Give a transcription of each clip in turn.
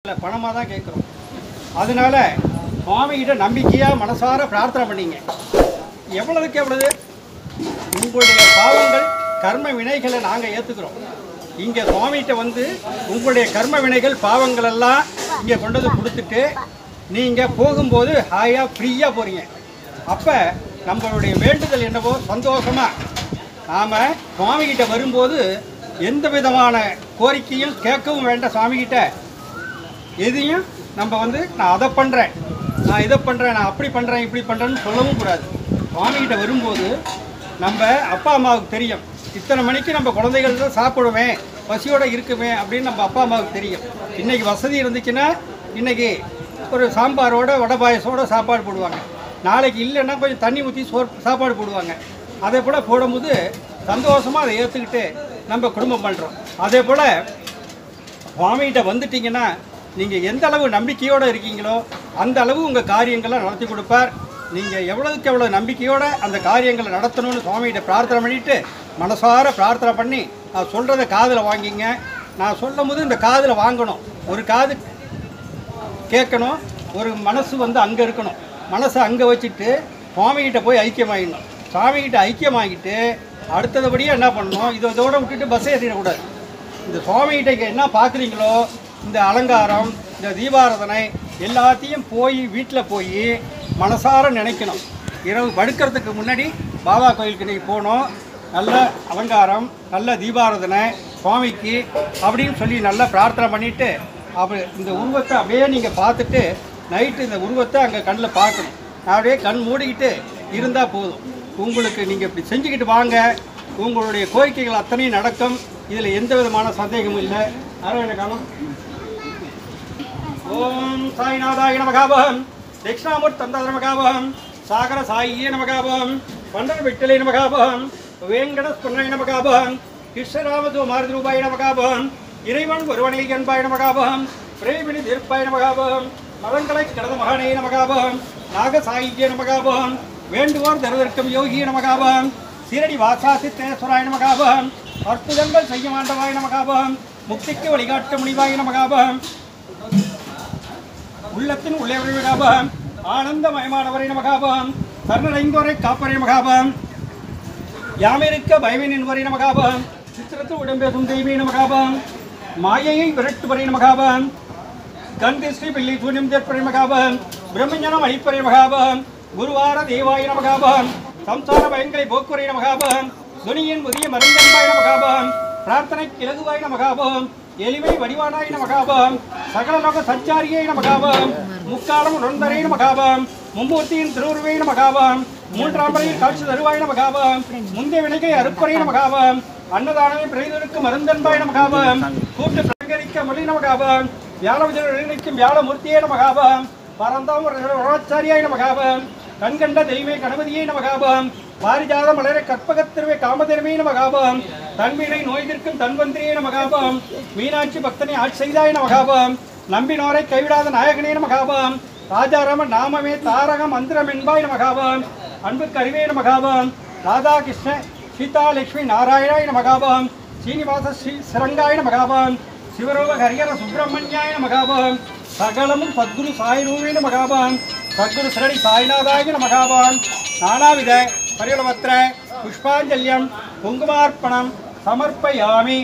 இல்லை பணமாக தான் கேட்குறோம் அதனால சுவாமிகிட்ட நம்பிக்கையாக மனசார பிரார்த்தனை பண்ணீங்க எவ்வளவுக்கு எவ்வளவு உங்களுடைய பாவங்கள் கர்ம வினைகளை நாங்கள் ஏற்றுக்கிறோம் இங்கே சுவாமிகிட்ட வந்து உங்களுடைய கர்ம வினைகள் பாவங்கள் எல்லாம் இங்கே கொண்டு வந்து கொடுத்துட்டு நீங்கள் போகும்போது ஹாயாக ஃப்ரீயாக போகிறீங்க அப்போ நம்மளுடைய வேண்டுதல் என்னவோ சந்தோஷமாக நாம் சுவாமிகிட்ட வரும்போது எந்த விதமான கோரிக்கையும் கேட்கவும் வேண்டாம் சுவாமிகிட்ட எதையும் நம்ம வந்து நான் அதை பண்ணுறேன் நான் இதை பண்ணுறேன் நான் அப்படி பண்ணுறேன் இப்படி பண்ணுறேன்னு சொல்லவும் கூடாது சுவாமிகிட்ட வரும்போது நம்ம அப்பா அம்மாவுக்கு தெரியும் இத்தனை மணிக்கு நம்ம குழந்தைகள் தான் சாப்பிடுவேன் பசியோடு இருக்குமே அப்படின்னு நம்ம அப்பா அம்மாவுக்கு தெரியும் இன்றைக்கி வசதி இருந்துச்சுன்னா இன்றைக்கி ஒரு சாம்பாரோட வடை பாயசோட சாப்பாடு போடுவாங்க நாளைக்கு இல்லைன்னா கொஞ்சம் தண்ணி ஊற்றி சோறு சாப்பாடு போடுவாங்க அதே போல் போடும்போது சந்தோஷமாக அதை ஏற்றுக்கிட்டு நம்ம குடும்பம் பண்ணுறோம் அதே போல் சுவாமிகிட்ட வந்துட்டீங்கன்னா நீங்கள் எந்த அளவு நம்பிக்கையோடு இருக்கீங்களோ அந்த அளவு உங்கள் காரியங்களை நடத்தி கொடுப்பார் நீங்கள் எவ்வளவுக்கு எவ்வளோ நம்பிக்கையோடு அந்த காரியங்களை நடத்தணும்னு சுவாமிகிட்ட பிரார்த்தனை பண்ணிட்டு மனசார பிரார்த்தனை பண்ணி நான் சொல்கிறத காதில் வாங்கிங்க நான் சொல்லும் போது இந்த காதில் வாங்கணும் ஒரு காது கேட்கணும் ஒரு மனசு வந்து அங்கே இருக்கணும் மனசை அங்கே வச்சுட்டு சுவாமிகிட்ட போய் ஐக்கியமாகிடணும் சுவாமிகிட்ட ஐக்கியமாகிட்டு அடுத்ததுபடியாக என்ன பண்ணணும் இதை இதோட விட்டுட்டு பஸ் ஏறிடக்கூடாது இந்த சுவாமிகிட்ட இங்கே என்ன பார்க்குறீங்களோ இந்த அலங்காரம் இந்த தீபாராதனை எல்லாத்தையும் போய் வீட்டில் போய் மனசார நினைக்கணும் இரவு படுக்கிறதுக்கு முன்னாடி பாபா கோயிலுக்கு நீங்கள் போகணும் நல்ல அலங்காரம் நல்ல தீபாராதனை சுவாமிக்கு அப்படின்னு சொல்லி நல்லா பிரார்த்தனை பண்ணிவிட்டு அப்போ இந்த உருவத்தை அப்படியே நீங்கள் பார்த்துட்டு நைட்டு இந்த உருவத்தை அங்கே கண்ணில் பார்க்கணும் அப்படியே கண் மூடிக்கிட்டு இருந்தால் போதும் உங்களுக்கு நீங்கள் இப்படி செஞ்சுக்கிட்டு வாங்க உங்களுடைய கோரிக்கைகள் அத்தனையும் நடக்கும் இதில் எந்த விதமான சந்தேகமும் இல்லை நாராயண காலம் ஓம் சாய்நாதாய நமகாபம் தட்சிணாமூர்த்தி தந்தாத நமகாபம் சாகர சாயியே நமகாபம் பண்டர விட்டலை நமகாபம் வேங்கட ஸ்புண்ணை நமகாபம் கிருஷ்ணராமது மாருதிரூபாய நமகாபம் இறைவன் ஒருவனை என்பாய் நமகாபம் பிரேமினி தீர்ப்பாய் நமகாபம் மதங்களை கடந்த மகானே நமகாபம் நாகசாயியே நமகாபம் வேண்டுவோர் தருவதற்கும் யோகிய நமகாபம் சீரடி வாசா சித்தேஸ்வராய நமகாபம் அற்புதங்கள் செய்ய மாண்டவாய் நமகாபம் முக்திக்கு வழிகாட்டு முனிவாய் நமகாபம் உள்ளத்தின் உள்ளே மகாபம் ஆனந்தமயமானவரை நமகாபம் சரணடைந்தோரை காப்பரை மகாபம் யாமிருக்க பயமின் வரை நமகாபம் சித்திரத்து உடம்பேசும் தெய்வீ நமகாபம் மாயையை விரட்டுவரை நமகாபம் கண் திருஷ்டி பிள்ளை சூன்யம் தேற்பரை மகாபம் பிரம்மஞானம் அழிப்பரை மகாபம் குருவார தேவாய நமகாபம் சம்சார பயங்களை போக்குவரை நமகாபம் துணியின் புதிய மருந்தன்பாய் நமகாபம் பிரார்த்தனை இலகுவாய் நமகாபம் எளிமை வடிவானாய் நமகாபம் சகலலோக சஞ்சாரியை நமகாபம் முக்காலம் உணர்ந்தரை நமகாபம் மும்மூர்த்தியின் திருவுருவை நமகாபம் மூன்றாம் முறையில் காட்சி தருவாய் நமகாபம் முந்தைய வினைகை அறுப்பறை நமகாபம் அன்னதானமே பிறைதற்கு மருந்தன்பாய் நமகாபம் கூட்டு பிரங்கரிக்க மொழி நமகாபம் வியாழ விஜயக்கும் வியாழமூர்த்தியே நமகாபம் பரந்தாம் உணவாச்சாரியாய் நமகாபம் கண்கண்ட தெய்வமே கணபதியே நமகாபம் பாரிஜாத மலர கற்பகத்திருவே காமதிரமே நமகாபம் தன்மீனை நோய் தீர்க்கும் தன்வந்திரியே நமகாபம் மீனாட்சி பக்தனை ஆட்சி செய்தாய் நமகாபம் நம்பினோரை கைவிடாத நாயகனே நமகாபம் ராஜாராம நாமமே தாரக மந்திரம் என்பாய் நமகாபம் அன்புக்கு அறிவே நமகாபம் ராதாகிருஷ்ண சீதா லட்சுமி நாராயணாய நமகாபம் சீனிவாச ஸ்ரீ சிரங்காய நமகாபம் சிவரூப ஹரியர சுப்பிரமணியாய நமகாபம் சகலமும் சத்குரு சாய்ரூபே நமகாபம் சத்குரு சிரடி சாய்நாதாய நமகாபம் நானாவித பரிவலபத்திர புஷ்பாஞ்சல்யம் குங்குமார்ப்பணம் சமர்ப்பயாமி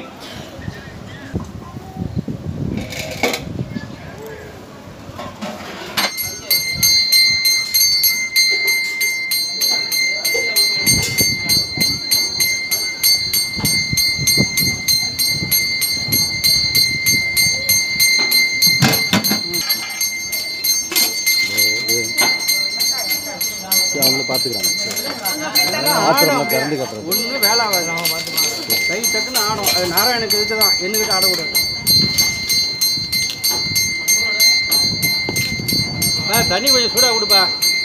அவங்கள பார்த்துக்கிறாங்க ஆத்திரம் திறந்து கட்டுறது ஒன்றும் வேலை ஆகாது அவன் பார்த்துக்கலாம் கை டக்குன்னு ஆடும் அது நாராயணுக்கு இதுக்கு தான் என்னகிட்ட ஆடக்கூடாது ஆ தண்ணி கொஞ்சம் சூடாக கொடுப்பா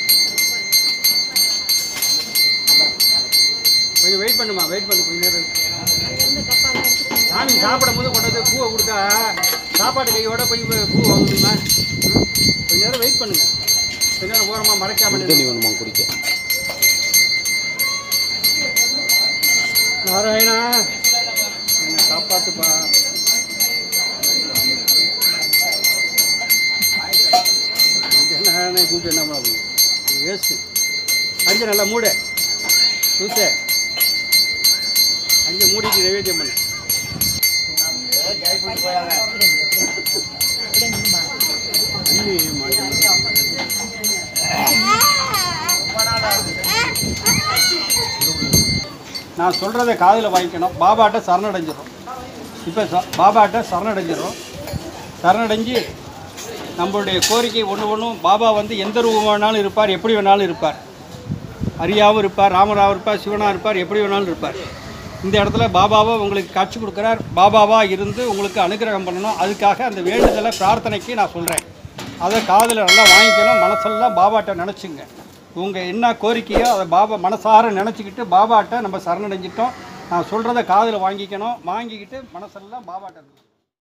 கொஞ்சம் வெயிட் பண்ணுமா வெயிட் பண்ணு கொஞ்சம் நேரம் சாமி சாப்பிடும் போது கொண்டு வந்து பூவை கொடுத்தா சாப்பாட்டு கையோட போய் பூ வாங்க முடியுமா ம்? கொஞ்ச நேரம் வெயிட் பண்ணுங்க கொஞ்ச நேரம் ஓரமாக மறைக்காம நில்லுங்க. தண்ணி வேணுமா குடிக்க நாராயணா என்னை காப்பாத்துப்பா கூப்பிட்டு என்ன பண்ண முடியும் வேஸ்ட்டு அஞ்சு நல்லா மூடு லூசு அஞ்சு மூடிட்டு நைவேத்தியம் பண்ணு அண்ணி மாட்டேன் நான் சொல்கிறத காதில் வாங்கிக்கணும் பாபாட்ட சரணடைஞ்சிடும் இப்போ ச பாபாட்ட சரணடைஞ்சிடும் சரணடைஞ்சு நம்மளுடைய கோரிக்கை ஒன்று ஒன்றும் பாபா வந்து எந்த ரூபம் வேணாலும் இருப்பார் எப்படி வேணாலும் இருப்பார் அரியாவும் இருப்பார் ராமராவும் இருப்பார் சிவனாக இருப்பார் எப்படி வேணாலும் இருப்பார் இந்த இடத்துல பாபாவை உங்களுக்கு காட்சி கொடுக்குறார் பாபாவாக இருந்து உங்களுக்கு அனுகிரகம் பண்ணணும் அதுக்காக அந்த வேண்டுதலை பிரார்த்தனைக்கு நான் சொல்கிறேன் அதை காதில் நல்லா வாங்கிக்கணும் மனசெல்லாம் பாபாட்ட நினச்சிங்க உங்கள் என்ன கோரிக்கையோ அதை பாபா மனசார நினச்சிக்கிட்டு பாபாட்ட நம்ம சரணடைஞ்சிட்டோம் நான் சொல்கிறத காதில் வாங்கிக்கணும் வாங்கிக்கிட்டு மனசெல்லாம் பாபாட்ட